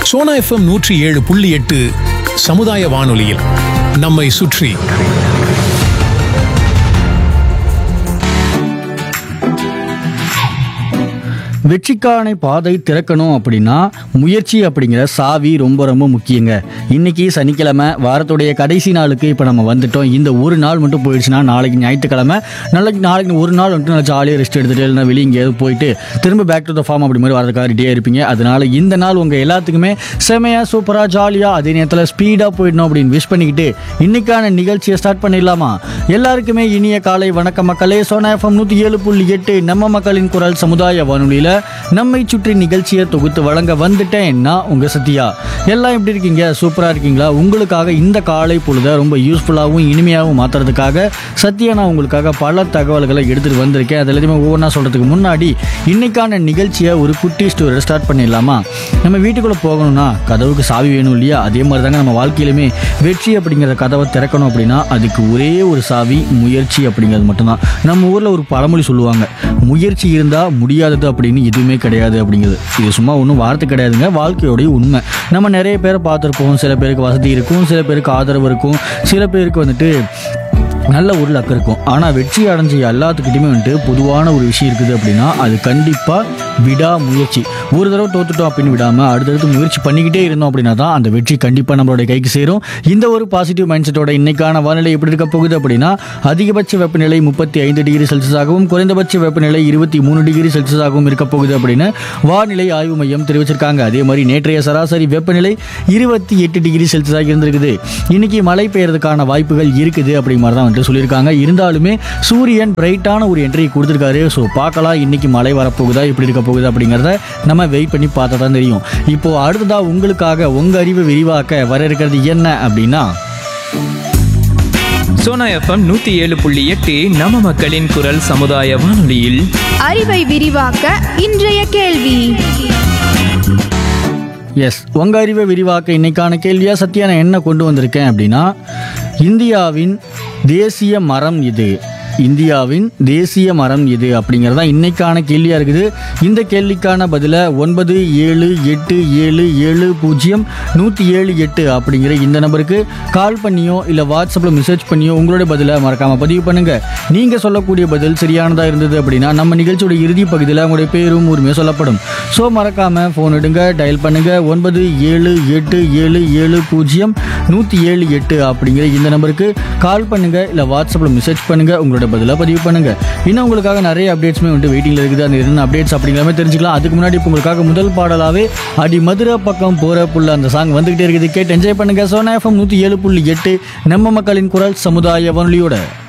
Sona FM நூற்றி ஏழு புள்ளி எட்டு சமுதாய வானொலியில் நம்மை சுற்றி வெற்றிக்கான பாதை திறக்கணும் அப்படின்னா முயற்சி அப்படிங்கிற சாவி ரொம்ப ரொம்ப முக்கியங்க இன்னைக்கு சனிக்கிழமை வாரத்துடைய கடைசி நாளுக்கு இப்போ நம்ம வந்துட்டோம் இந்த ஒரு நாள் மட்டும் போயிடுச்சுன்னா நாளைக்கு ஞாயிற்றுக்கிழமை நாளைக்கு நாளைக்கு ஒரு நாள் வந்துட்டு நல்லா ஜாலியாக ரெஸ்ட் எடுத்துட்டு இல்லைன்னா வெளியே எங்கேயாவது போயிட்டு திரும்ப பேக் டு த ஃபார்ம் அப்படி மாதிரி வரதுக்காக ரெடியாக இருப்பீங்க அதனால இந்த நாள் உங்கள் எல்லாத்துக்குமே செமையாக சூப்பராக ஜாலியாக அதே நேரத்தில் ஸ்பீடாக போயிடணும் அப்படின்னு விஷ் பண்ணிக்கிட்டு இன்னைக்கான நிகழ்ச்சியை ஸ்டார்ட் பண்ணிடலாமா எல்லாருக்குமே இனிய காலை வணக்கம் மக்களே சோனா எஃப்எம் நூற்றி ஏழு புள்ளி எட்டு நம்ம மக்களின் குரல் சமுதாய வானொலியில் நம்மை சுற்றி நிகழ்ச்சியை தொகுத்து வழங்க வந்துட்டேன் நான் உங்கள் சத்யா எல்லாம் எப்படி இருக்கீங்க சூப்பராக இருக்கீங்களா உங்களுக்காக இந்த காலை பொழுதை ரொம்ப யூஸ்ஃபுல்லாகவும் இனிமையாகவும் மாற்றுறதுக்காக சத்யா நான் உங்களுக்காக பல தகவல்களை எடுத்துகிட்டு வந்திருக்கேன் அது எல்லாத்தையுமே ஒவ்வொன்றா சொல்கிறதுக்கு முன்னாடி இன்னைக்கான நிகழ்ச்சியை ஒரு குட்டி ஸ்டோரி ஸ்டார்ட் பண்ணிடலாமா நம்ம வீட்டுக்குள்ளே போகணும்னா கதவுக்கு சாவி வேணும் இல்லையா அதே மாதிரி தாங்க நம்ம வாழ்க்கையிலுமே வெற்றி அப்படிங்கிற கதவை திறக்கணும் அப்படின்னா அதுக்கு ஒரே ஒரு சாவி முயற்சி அப்படிங்கிறது மட்டும்தான் நம்ம ஊரில் ஒரு பழமொழி சொல்லுவாங்க முயற்சி இருந்தால் முடியாதது அப்படின்னு எதுவுமே கிடையாது அப்படிங்கிறது இது சும்மா ஒன்றும் வார்த்தை கிடையாதுங்க வாழ்க்கையோடைய உண்மை நம்ம நிறைய பேரை பார்த்துருப்போம் சில பேருக்கு வசதி இருக்கும் சில பேருக்கு ஆதரவு இருக்கும் சில பேருக்கு வந்துட்டு நல்ல ஒரு லக் இருக்கும் ஆனால் வெற்றி அடைஞ்ச எல்லாத்துக்கிட்டையுமே வந்துட்டு பொதுவான ஒரு விஷயம் இருக்குது அப்படின்னா அது கண்டிப்பாக விடாமுயற்சி ஒரு தடவை தோத்துட்டோம் அப்படின்னு விடாமல் அடுத்தடுத்து முயற்சி பண்ணிக்கிட்டே இருந்தோம் அப்படின்னா தான் அந்த வெற்றி கண்டிப்பாக நம்மளுடைய கைக்கு சேரும் இந்த ஒரு பாசிட்டிவ் மைண்ட் செட்டோட இன்னைக்கான வானிலை எப்படி இருக்க போகுது அப்படின்னா அதிகபட்ச வெப்பநிலை முப்பத்தி ஐந்து டிகிரி செல்சியஸாகவும் குறைந்தபட்ச வெப்பநிலை இருபத்தி மூணு டிகிரி செல்சியஸாகவும் இருக்க போகுது அப்படின்னு வானிலை ஆய்வு மையம் தெரிவிச்சிருக்காங்க அதே மாதிரி நேற்றைய சராசரி வெப்பநிலை இருபத்தி எட்டு டிகிரி செல்சியஸாக இருந்திருக்குது இன்னைக்கு மழை பெய்யறதுக்கான வாய்ப்புகள் இருக்குது அப்படி மாதிரி தான் வந்துட்டு சொல்லியிருக்காங்க இருந்தாலுமே சூரியன் பிரைட்டான ஒரு என்ட்ரி கொடுத்துருக்காரு ஸோ பார்க்கலாம் இன்னைக்கு மழை வரப்போகுதா எப்படி இருக்க போகுது அப்படிங்கிறத நம்ம வெயிட் பண்ணி பார்த்தா தான் தெரியும் இப்போ அடுத்ததா உங்களுக்காக உங்க அறிவை விரிவாக்க வர இருக்கிறது என்ன அப்படின்னா சோனா எஃப்எம் நூத்தி ஏழு புள்ளி எட்டு நம்ம மக்களின் குரல் சமுதாய வானொலியில் அறிவை விரிவாக்க இன்றைய கேள்வி எஸ் உங்க அறிவை விரிவாக்க இன்னைக்கான கேள்வியா சத்யா நான் என்ன கொண்டு வந்திருக்கேன் அப்படின்னா இந்தியாவின் தேசிய மரம் இது இந்தியாவின் தேசிய மரம் இது அப்படிங்கிறது தான் இன்னைக்கான கேள்வியாக இருக்குது இந்த கேள்விக்கான பதிலை ஒன்பது ஏழு எட்டு ஏழு ஏழு பூஜ்ஜியம் நூற்றி ஏழு எட்டு அப்படிங்கிற இந்த நம்பருக்கு கால் பண்ணியோ இல்லை வாட்ஸ்அப்பில் மெசேஜ் பண்ணியோ உங்களோட பதிலை மறக்காமல் பதிவு பண்ணுங்கள் நீங்கள் சொல்லக்கூடிய பதில் சரியானதாக இருந்தது அப்படின்னா நம்ம நிகழ்ச்சியோட இறுதி பகுதியில் உங்களுடைய பேரும் உரிமையும் சொல்லப்படும் ஸோ மறக்காமல் ஃபோன் எடுங்க டயல் பண்ணுங்கள் ஒன்பது ஏழு எட்டு ஏழு ஏழு பூஜ்ஜியம் நூற்றி ஏழு எட்டு அப்படிங்கிற இந்த நம்பருக்கு கால் பண்ணுங்கள் இல்லை வாட்ஸ்அப்பில் மெசேஜ் பண்ணுங்கள் உங்களோட பதிலாக பதிவு பண்ணுங்கள் இன்னும் உங்களுக்காக நிறைய அப்டேட்ஸுமே வந்து வெயிட்டிங்கில் இருக்குது அந்த என்ன அப்டேட்ஸ் அப்படிங்கிற மாதிரி தெரிஞ்சுக்கலாம் அதுக்கு முன்னாடி இப்போ உங்களுக்காக முதல் பாடலாகவே அடி மதுரை பக்கம் போகிற புள்ள அந்த சாங் வந்துகிட்டே இருக்குது கேட்டு என்ஜாய் பண்ணுங்கள் சோனா எஃப்எம் நூற்றி ஏழு புள்ளி எட்டு நம்ம மக்களின் குரல் சமுதாய வானொலியோட